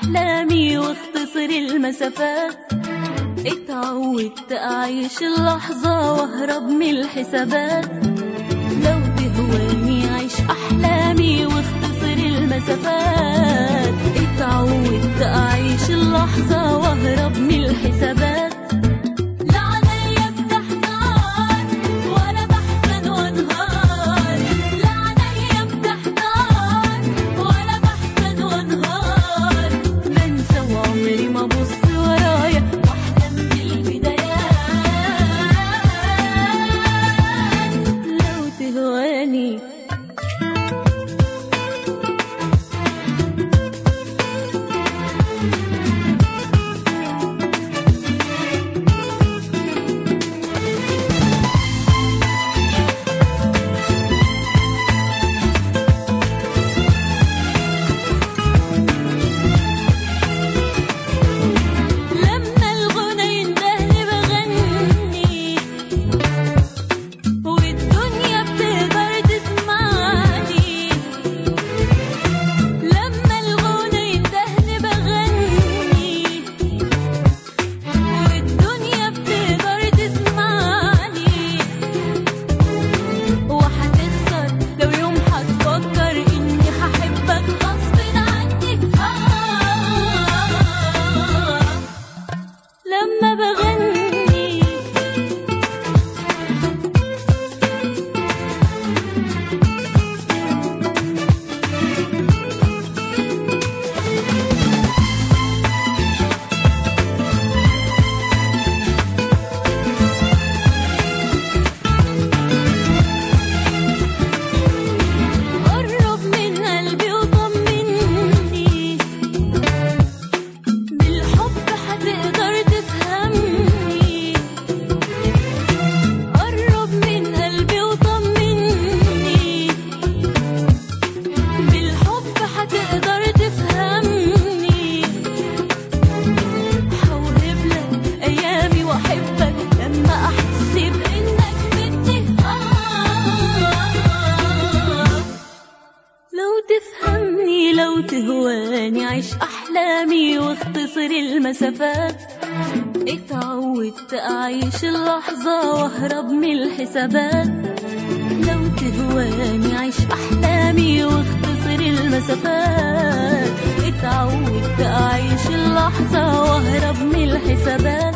أحلامي واختصر المسافات اتعودت أعيش اللحظة وأهرب من الحسابات لو تهواني عيش أحلامي واختصر المسافات اتعودت أعيش اللحظة وأهرب من الحسابات لا عليا بتحتار ولا بحزن وانهار لا عليا بتحتار ولا بحزن وانهار بنسى وعمري ما ابص ورايا واحلم بالبدايات لو تهواني لما الغنى يندهني بغني والدنيا بتقدر تسمعني لما الغنى يندهني بغني والدنيا بتقدر تسمعني وهتخسر لو يوم هتفكر اني هحبك غصب عنك آه لما بغني قرب من قلبي وطمني بالحب هتقدر تفهمني قرب من قلبي وطمني بالحب هتقدر تفهمني هوهب لك ايامي واحبك لما احس بانك مني آه لو تفهمني لو تهواني عيش أحلامي واختصر المسافات اتعودت أعيش اللحظة وأهرب من الحسابات لو تهواني عيش أحلامي واختصر المسافات اتعودت أعيش اللحظة وأهرب من الحسابات